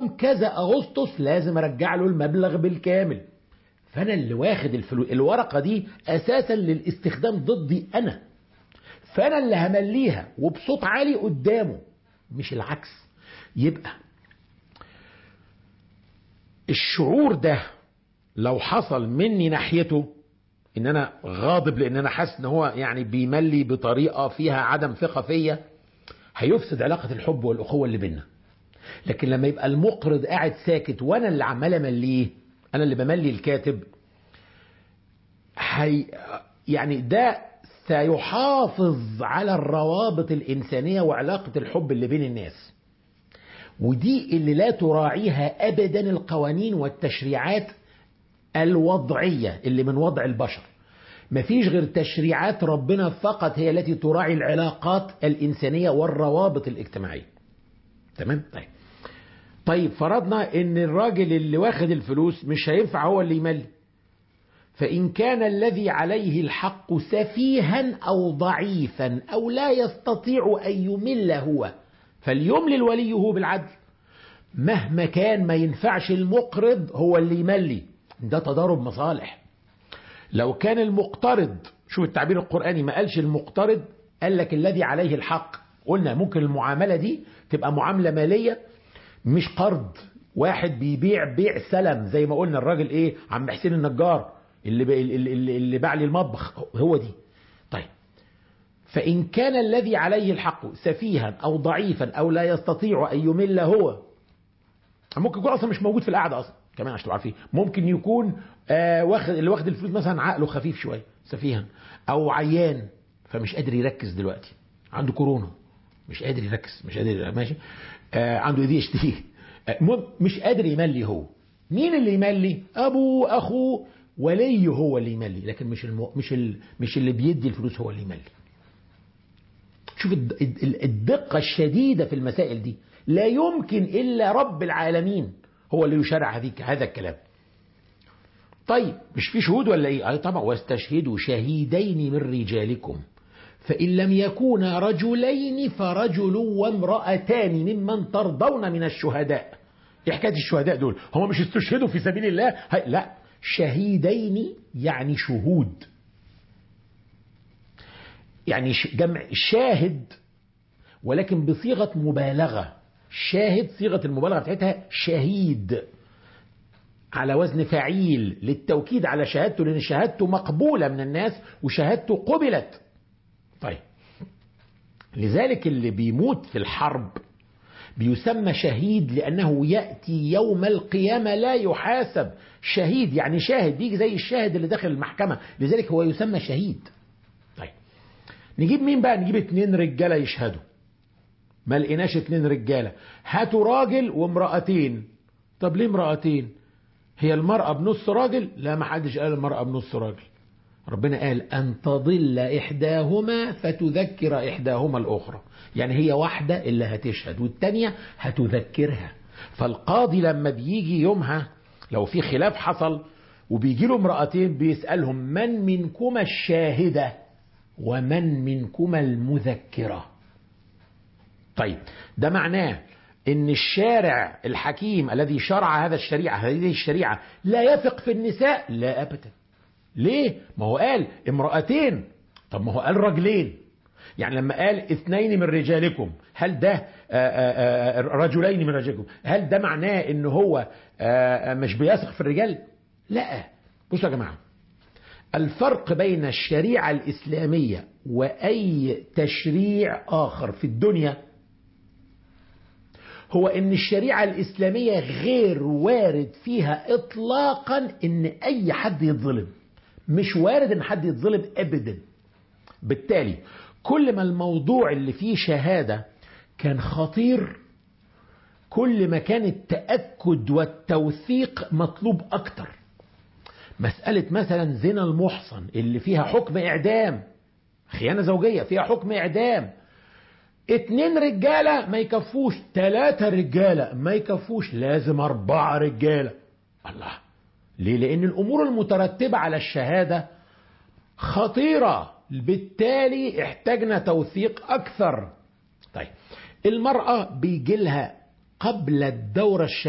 كذا أغسطس لازم أرجع له المبلغ بالكامل فأنا اللي واخد الفلوس الورقة دي أساسا للاستخدام ضدي أنا فأنا اللي همليها وبصوت عالي قدامه مش العكس يبقى الشعور ده لو حصل مني ناحيته ان انا غاضب لان انا حاسس ان هو يعني بيملي بطريقه فيها عدم ثقه فيا هيفسد علاقه الحب والاخوه اللي بينا لكن لما يبقى المقرض قاعد ساكت وانا اللي عمال امليه انا اللي بملي الكاتب هي يعني ده سيحافظ على الروابط الانسانيه وعلاقه الحب اللي بين الناس ودي اللي لا تراعيها ابدا القوانين والتشريعات الوضعيه اللي من وضع البشر مفيش غير تشريعات ربنا فقط هي التي تراعي العلاقات الانسانيه والروابط الاجتماعيه تمام طيب طيب فرضنا ان الراجل اللي واخد الفلوس مش هينفع هو اللي يملي فإن كان الذي عليه الحق سفيها أو ضعيفا أو لا يستطيع أن يمل هو فليملل وليه بالعدل مهما كان ما ينفعش المقرض هو اللي يملي ده تضارب مصالح لو كان المقترض شوف التعبير القرآني ما قالش المقترض قال لك الذي عليه الحق قلنا ممكن المعاملة دي تبقى معاملة مالية مش قرض واحد بيبيع بيع سلم زي ما قلنا الراجل ايه عم حسين النجار اللي اللي, اللي باع لي المطبخ هو دي طيب فإن كان الذي عليه الحق سفيها أو ضعيفا أو لا يستطيع أن يمل هو ممكن يكون أصلا مش موجود في القعدة أصلا كمان عشان تبقوا عارفين ممكن يكون آه واخد اللي واخد الفلوس مثلا عقله خفيف شوية سفيها أو عيان فمش قادر يركز دلوقتي عنده كورونا مش قادر يركز مش قادر ماشي آه عنده دي اتش دي مش قادر يملي هو مين اللي يملي ابوه اخوه ولي هو اللي يملي لكن مش الم... مش ال... مش اللي بيدي الفلوس هو اللي يملي شوف الدقة الشديدة في المسائل دي لا يمكن إلا رب العالمين هو اللي يشرع هذيك هذا الكلام طيب مش في شهود ولا ايه اي طبعا واستشهدوا شهيدين من رجالكم فإن لم يكونا رجلين فرجل وامرأتان ممن ترضون من الشهداء ايه حكايه الشهداء دول هم مش استشهدوا في سبيل الله هي لا شهيدين يعني شهود يعني جمع شاهد ولكن بصيغة مبالغة شاهد صيغة المبالغة بتاعتها شهيد على وزن فعيل للتوكيد على شهادته لأن شهادته مقبولة من الناس وشهادته قبلت طيب لذلك اللي بيموت في الحرب بيسمى شهيد لأنه يأتي يوم القيامة لا يحاسب شهيد يعني شاهد بيجي زي الشاهد اللي داخل المحكمة لذلك هو يسمى شهيد طيب نجيب مين بقى نجيب اتنين رجالة يشهدوا ما لقيناش اتنين رجالة هاتوا راجل وامرأتين طب ليه امرأتين هي المرأة بنص راجل لا ما حدش قال المرأة بنص راجل ربنا قال أن تضل إحداهما فتذكر إحداهما الأخرى يعني هي واحدة اللي هتشهد والتانية هتذكرها فالقاضي لما بيجي يومها لو في خلاف حصل وبيجي له امرأتين بيسألهم من منكما الشاهدة ومن منكما المذكرة طيب ده معناه ان الشارع الحكيم الذي شرع هذا الشريعة هذه الشريعة لا يثق في النساء لا أبدا ليه ما هو قال امرأتين طب ما هو قال رجلين يعني لما قال اثنين من رجالكم هل ده آآ آآ رجلين من رجالكم هل ده معناه ان هو مش بيثق في الرجال لا بصوا يا جماعة الفرق بين الشريعة الإسلامية وأي تشريع آخر في الدنيا هو ان الشريعة الإسلامية غير وارد فيها إطلاقا ان أي حد يتظلم مش وارد ان حد يتظلم ابدا بالتالي كل ما الموضوع اللي فيه شهادة كان خطير كل ما كان التأكد والتوثيق مطلوب أكتر مسألة مثلا زنا المحصن اللي فيها حكم إعدام خيانة زوجية فيها حكم إعدام اتنين رجالة ما يكفوش تلاتة رجالة ما يكفوش لازم أربعة رجالة الله ليه لأن الأمور المترتبة على الشهادة خطيرة بالتالي احتاجنا توثيق أكثر طيب المرأة بيجي لها قبل الدورة الشهادة